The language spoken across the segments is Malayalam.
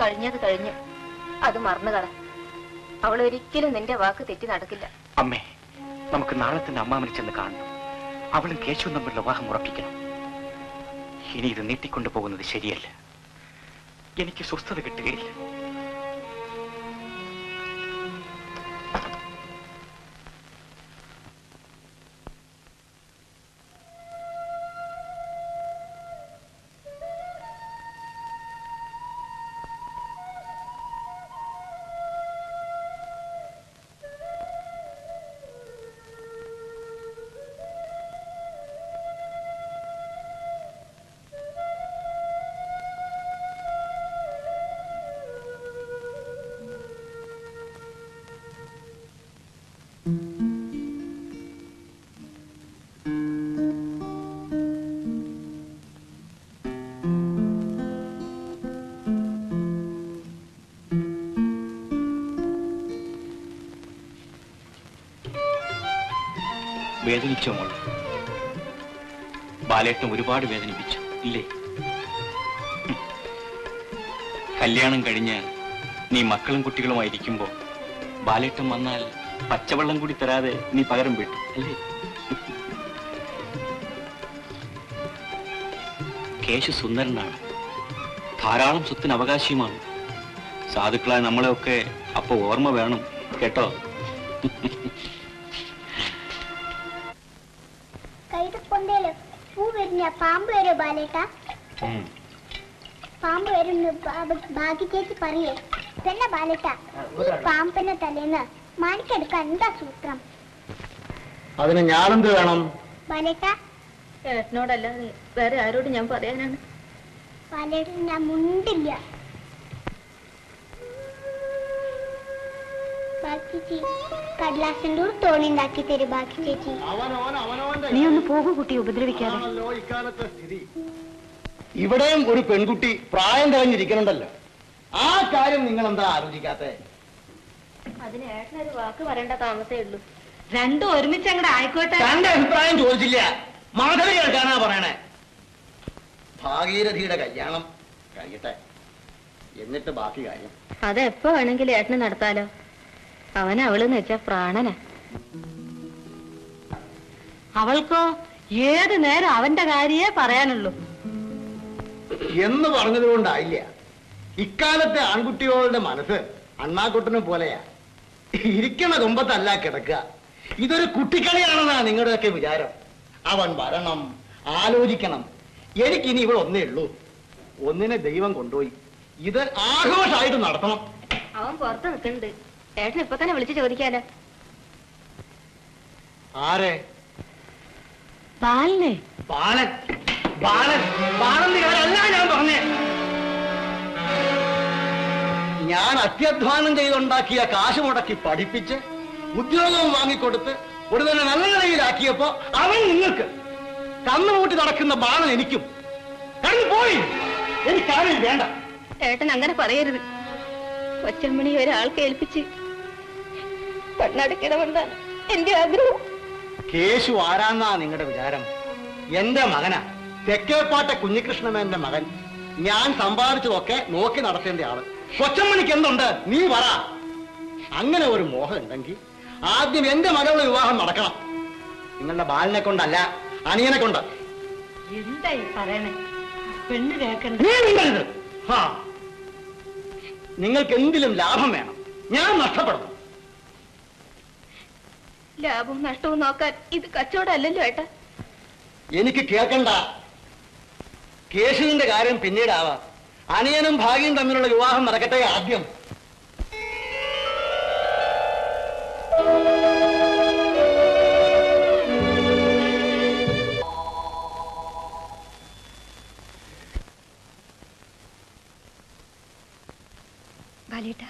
കഴിഞ്ഞത് കഴിഞ്ഞു അത് മറന്നുകള അവൾ ഒരിക്കലും നിന്റെ വാക്ക് തെറ്റി നടക്കില്ല അമ്മേ നമുക്ക് നാളെ തന്നെ അമ്മാമനെ ചെന്ന് കാണണം അവളും കേശവും തമ്മിലുള്ള വിവാഹം ഉറപ്പിക്കണം ഇനി ഇത് നീട്ടിക്കൊണ്ടു പോകുന്നത് ശരിയല്ല എനിക്ക് സ്വസ്ഥത കിട്ടുകയില്ല വേദനിച്ചോ മോൾ ബാലേട്ടൻ ഒരുപാട് വേദനിപ്പിച്ചു ഇല്ലേ ഹും. കല്യാണം കഴിഞ്ഞ് നീ മക്കളും കുട്ടികളുമായിരിക്കുമ്പോ ബാലേട്ടൻ വന്നാൽ പച്ചവെള്ളം കൂടി തരാതെ നീ പകരം വിട്ടു അല്ലേ കേശു സുന്ദരനാണ് ധാരാളം സ്വത്തിന് അവകാശിയുമാണ് സാധുക്കളായ നമ്മളെയൊക്കെ അപ്പൊ ഓർമ്മ വേണം കേട്ടോ കൈതപ്പൊന്തേല് പൂ വരുന്ന പാമ്പ് വരോ ബാലേട്ട പാമ്പ് വരുന്നു ഭാഗ്യ ചേച്ചി പറയേ പിന്നെ ബാലേട്ട ഈ പാമ്പിന്റെ തലേന്ന് മാണിക്കെടുക്കാൻ എന്താ സൂത്രം അതിന് ഞാനെന്ത് വേണം ബാലേട്ട ഏട്ടനോടല്ലാതെ വേറെ ആരോട് ഞാൻ പറയാനാണ് ബാലേട്ട ഞാൻ മുണ്ടില്ല ബാക്കി ചേച്ചി കടലാസിന്റെ ഒരു തോണി ഉണ്ടാക്കി തരും ബാക്കി ചേച്ചി അവനവൻ അവനവന്റെ നീ ഒന്ന് പോകും കുട്ടി ഉപദ്രവിക്കാതെ ആണല്ലോ ഇക്കാലത്തെ സ്ഥിതി ഇവിടെയും ഒരു പെൺകുട്ടി പ്രായം തെളിഞ്ഞിരിക്കണുണ്ടല്ലോ ആ കാര്യം നിങ്ങൾ എന്താ ആലോചിക്കാത്തെ അതിന് ഏട്ടനൊരു വാക്ക് പറയേണ്ട താമസേ ഉള്ളൂ രണ്ടും ഒരുമിച്ച് അങ്ങോട്ട് ആയിക്കോട്ടെ തന്റെ അഭിപ്രായം ചോദിച്ചില്ല മാധവി കേൾക്കാനാ പറയണേ ഭാഗീരഥിയുടെ കല്യാണം കഴിയട്ടെ എന്നിട്ട് ബാക്കി കാര്യം അത് എപ്പോ വേണമെങ്കിലും ഏട്ടന് നടത്താലോ അവൻ അവളെന്ന് വെച്ചാ പ്രാണനാ അവൾക്കോ ഏത് നേരം അവന്റെ കാര്യേ പറയാനുള്ളൂ എന്ന് പറഞ്ഞതുകൊണ്ടായില്ല ഇക്കാലത്തെ ആൺകുട്ടികളുടെ മനസ്സ് അണ്ണാക്കുട്ടനെ പോലെയാ ഇരിക്കണ കൊമ്പത്തല്ല കിടക്കുക ഇതൊരു കുട്ടിക്കളിയാണെന്നാ നിങ്ങളുടെയൊക്കെ വിചാരം അവൻ വരണം ആലോചിക്കണം എനിക്കിനി ഇവിടെ ഒന്നേ ഉള്ളൂ ഒന്നിനെ ദൈവം കൊണ്ടുപോയി ഇത് ആഘോഷമായിട്ട് നടത്തണം അവൻ പുറത്ത് നിൽക്കുന്നുണ്ട് ഏട്ടൻ ഇപ്പൊ തന്നെ വിളിച്ചു ചോദിക്കാലോ ആരെ ബാലിനെ ബാലൻ ബാലൻ ബാലന്റെ കാര്യമല്ല ഞാൻ പറഞ്ഞേ ഞാൻ അത്യധ്വാനം ചെയ്തുണ്ടാക്കിയ കാശ് മുടക്കി പഠിപ്പിച്ച് ഉദ്യോഗവും വാങ്ങിക്കൊടുത്ത് ഒരു തന്നെ നല്ല നിലയിലാക്കിയപ്പോ അവൻ നിങ്ങൾക്ക് കന്നുകൂട്ടി നടക്കുന്ന ബാലൻ എനിക്കും കടന്നു പോയി എനിക്കാരും വേണ്ട ഏട്ടൻ അങ്ങനെ പറയരുത് കൊച്ചമ്മണി ഒരാൾക്ക് ഏൽപ്പിച്ച് പെണ്ണടക്കണമെന്നാണ് എന്റെ ആഗ്രഹം കേശു ആരാന്നാ നിങ്ങളുടെ വിചാരം എന്റെ മകനാ തെക്കേപ്പാട്ട കുഞ്ഞികൃഷ്ണമേന്റെ മകൻ ഞാൻ സമ്പാദിച്ചതൊക്കെ നോക്കി നടത്തേണ്ട ആള് കൊച്ചമ്മണിക്ക് എന്തുണ്ട് നീ പറ അങ്ങനെ ഒരു മോഹം ഉണ്ടെങ്കിൽ ആദ്യം എന്റെ മകളുടെ വിവാഹം നടക്കണം നിങ്ങളുടെ ബാലിനെ കൊണ്ടല്ല അനിയനെ കൊണ്ട് എന്തായി പറയണേ പെണ്ണ് കേക്കണ്ട നീ മിണ്ടരുത്. ഹാ. നിങ്ങൾക്ക് എന്തിലും ലാഭം വേണം ഞാൻ നഷ്ടപ്പെടുന്നു ലാഭവും നഷ്ടവും നോക്കാൻ ഇത് കച്ചവടമല്ലല്ലോ ഏട്ടാ എനിക്ക് കേൾക്കണ്ട കേശുവിന്റെ കാര്യം പിന്നീടാവാം അനിയനും ഭാഗ്യയും തമ്മിലുള്ള വിവാഹം നടക്കട്ടെ ആദ്യം ബാലേട്ട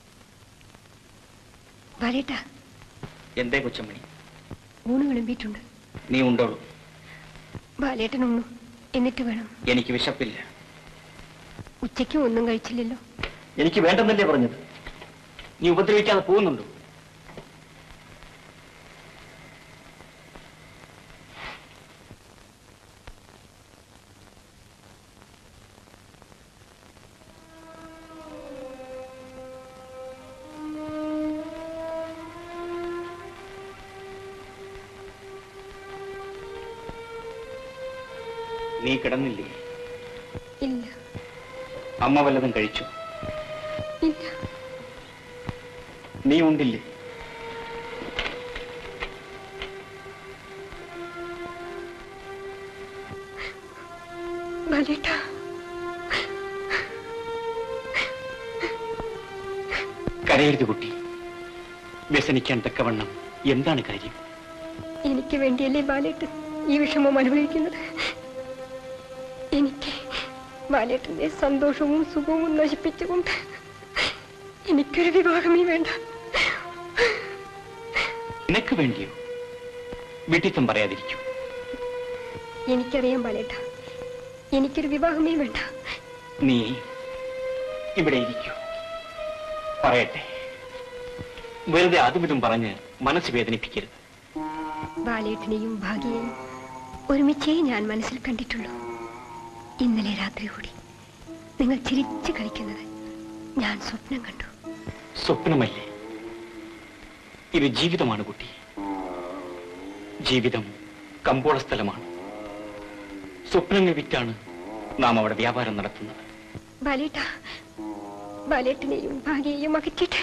ബാലേട്ട എന്തേ കൊച്ചമ്മണി ഊണ് വിളമ്പിയിട്ടുണ്ട് നീ ഉണ്ടോളൂ ബാലേട്ടൻ ഉണ്ണു എന്നിട്ട് വേണം എനിക്ക് വിശപ്പില്ല ഉച്ചയ്ക്കും ഒന്നും കഴിച്ചില്ലല്ലോ എനിക്ക് വേണ്ടെന്നല്ലേ പറഞ്ഞത് നീ ഉപദ്രവിക്കാതെ പോകുന്നുണ്ടോ നീ കിടന്നില്ലേ ഇല്ല അമ്മ വല്ലതും കഴിച്ചു ഇല്ല നീ ഉണ്ടില്ലേ ബാലേട്ടാ കരയരുത് കുട്ടി വ്യസനിക്കാൻ തക്കവണ്ണം എന്താണ് കാര്യം എനിക്ക് വേണ്ടിയല്ലേ ബാലേട്ടൻ ഈ വിഷമം അനുഭവിക്കുന്നത് എനിക്ക് ബാലേട്ടന്റെ സന്തോഷവും സുഖവും നശിപ്പിച്ചുകൊണ്ട് എനിക്കൊരു വിവാഹമേ വേണ്ട നിനക്ക് വേണ്ടിയോ വിട്ടിത്തം പറയാതിരിക്കൂ എനിക്കറിയാം ബാലേട്ട എനിക്കൊരു വിവാഹമേ വേണ്ട നീ ഇവിടെ ഇരിക്കൂ പറയട്ടെ വെറുതെ അതും ഇതും പറഞ്ഞ് മനസ്സ് വേദനിപ്പിക്കരുത് ബാലേട്ടനെയും ഭാഗ്യയെയും ഒരുമിച്ചേ ഞാൻ മനസ്സിൽ കണ്ടിട്ടുള്ളൂ ഇന്നലെ രാത്രി കൂടി നിങ്ങൾ ചിരിച്ചു കളിക്കുന്നത് ഞാൻ സ്വപ്നം കണ്ടു സ്വപ്നമല്ലേ ഇത് ജീവിതമാണ് കുട്ടി ജീവിതം കമ്പോള സ്ഥലമാണ് സ്വപ്നങ്ങൾ വിറ്റാണ് നാം അവിടെ വ്യാപാരം നടത്തുന്നത് ബാലേട്ട ബാലേട്ടനെയും ഭാഗ്യയെയും അകറ്റിട്ട്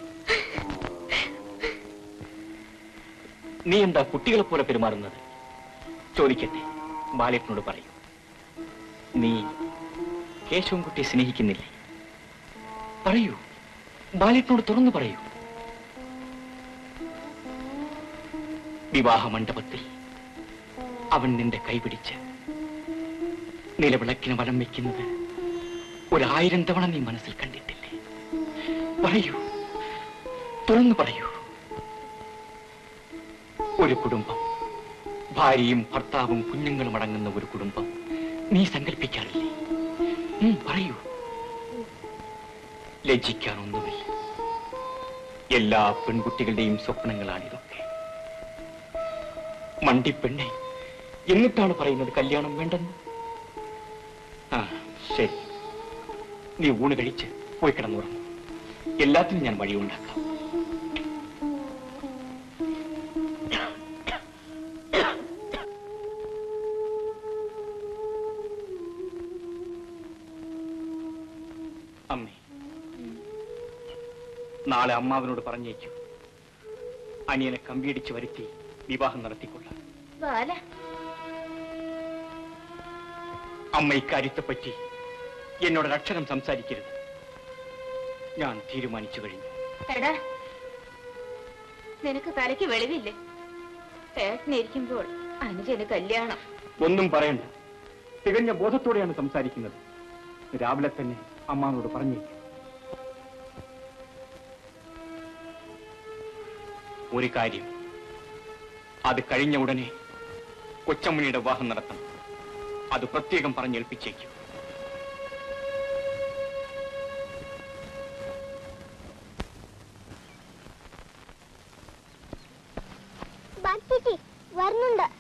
നീ എന്താ കുട്ടികളെ പോലെ പെരുമാറുന്നത് ചോദിക്കട്ടെ ബാലേട്ടനോട് പറയൂ നീ കേശവൻകുട്ടിയെ സ്നേഹിക്കുന്നില്ലേ പറയൂ ബാലേട്ടനോട് തുറന്നു പറയൂ വിവാഹ മണ്ഡപത്തിൽ അവൻ നിന്റെ കൈപിടിച്ച് നിലവിളക്കിന് വലം വെക്കുന്നത് ഒരായിരം തവണ നീ മനസ്സിൽ കണ്ടിട്ടില്ലേ പറയൂ തുറന്നു പറയൂ ഒരു കുടുംബം ഭാര്യയും ഭർത്താവും കുഞ്ഞുങ്ങളും അടങ്ങുന്ന ഒരു കുടുംബം നീ സങ്കല്പിക്കാറില്ലേ ഉം, പറയൂ ലജ്ജിക്കാനൊന്നുമില്ല എല്ലാ പെൺകുട്ടികളുടെയും സ്വപ്നങ്ങളാണിതൊക്കെ മണ്ടിപ്പെണ്ണെ എന്നിട്ടാണ് പറയുന്നത് കല്യാണം വേണ്ടെന്ന് ആ ശരി നീ ഊണ് കഴിച്ച് പോയി കിടന്നുറങ്ങും എല്ലാത്തിനും ഞാൻ വഴിയുണ്ടാക്കാം അമ്മേ നാളെ അമ്മാവനോട് പറഞ്ഞേക്കൂ അനിയനെ കമ്പിയടിച്ച് വരുത്തി വിവാഹം നടത്തിക്കൊള്ളാം ബാല അമ്മ ഇക്കാര്യത്തെപ്പറ്റി എന്നോട് അക്ഷരം സംസാരിക്കരുത് ഞാൻ തീരുമാനിച്ചു കഴിഞ്ഞു എടാ നിനക്ക് തലയ്ക്ക് വെളിവില്ലേ ഏട്ടനിരിക്കുമ്പോൾ അനുജന് കല്യാണം ഒന്നും പറയണ്ട തികഞ്ഞ ബോധത്തോടെയാണ് സംസാരിക്കുന്നത് രാവിലെ തന്നെ അമ്മാവനോട് പറഞ്ഞേക്കും ഒരു കാര്യം അത് കഴിഞ്ഞ ഉടനെ കൊച്ചമ്മണിയുടെ വിവാഹം നടത്തണം അത് പ്രത്യേകം പറഞ്ഞേൽപ്പിച്ചേക്കും ബാക്കി ചേച്ചി വരുന്നുണ്ട്